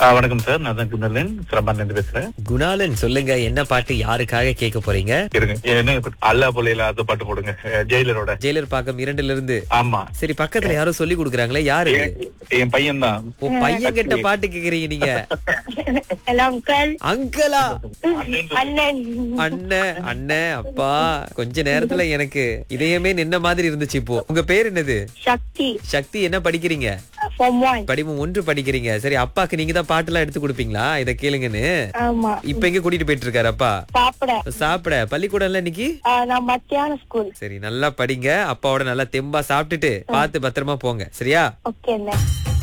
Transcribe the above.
ஆ, வணக்கம் சார் நான் தான் குணலன் சிரமன் இருந்து பேசுறேன் குணாலன் சொல்லுங்க என்ன பாட்டு யாருக்காக கேட்க போறீங்க இருங்க என்ன இப்ப அல்லா போலையில அந்த பாட்டு போடுங்க அஹ், ஜெயிலரோட ஜெயிலர் பாக்கம் இரண்டுல இருந்து ஆமா சரி பக்கத்துல யாரோ சொல்லி கொடுக்குறாங்களே யாரு என் என் பையன் தான் ஓ பையன் கிட்ட பாட்டு கேக்குறீங்க நீங்க ஹலோ அங்கிள் அங்கலா அண்ணன் அண்ணன் அண்ணன் அப்பா கொஞ்ச நேரத்துல எனக்கு இதயமே நின்ன மாதிரி இருந்துச்சு இப்போ உங்க பேர் என்னது சக்தி சக்தி என்ன படிக்கிறீங்க ஃபார்ம் ஒன் படிப்பு ஒன்று படிக்கிறீங்க சரி அப்பாக்கு நீங்க தான் பாட்டு எல்லாம் எடுத்து கொடுப்பீங்களா இத கேளுங்கன்னு ஆமா இப்ப எங்க கூட்டிட்டு போயிட்டு இருக்காரு அப்பா சாப்பிட சாப்பிட பள்ளிக்கூடம்ல இன்னைக்கு ஆ, நான் மத்தியான ஸ்கூல் சரி நல்லா படிங்க அப்பாவோட நல்லா தெம்பா சாப்பிட்டுட்டு பார்த்து பத்திரமா போங்க சரியா ஓகே அண்ணன்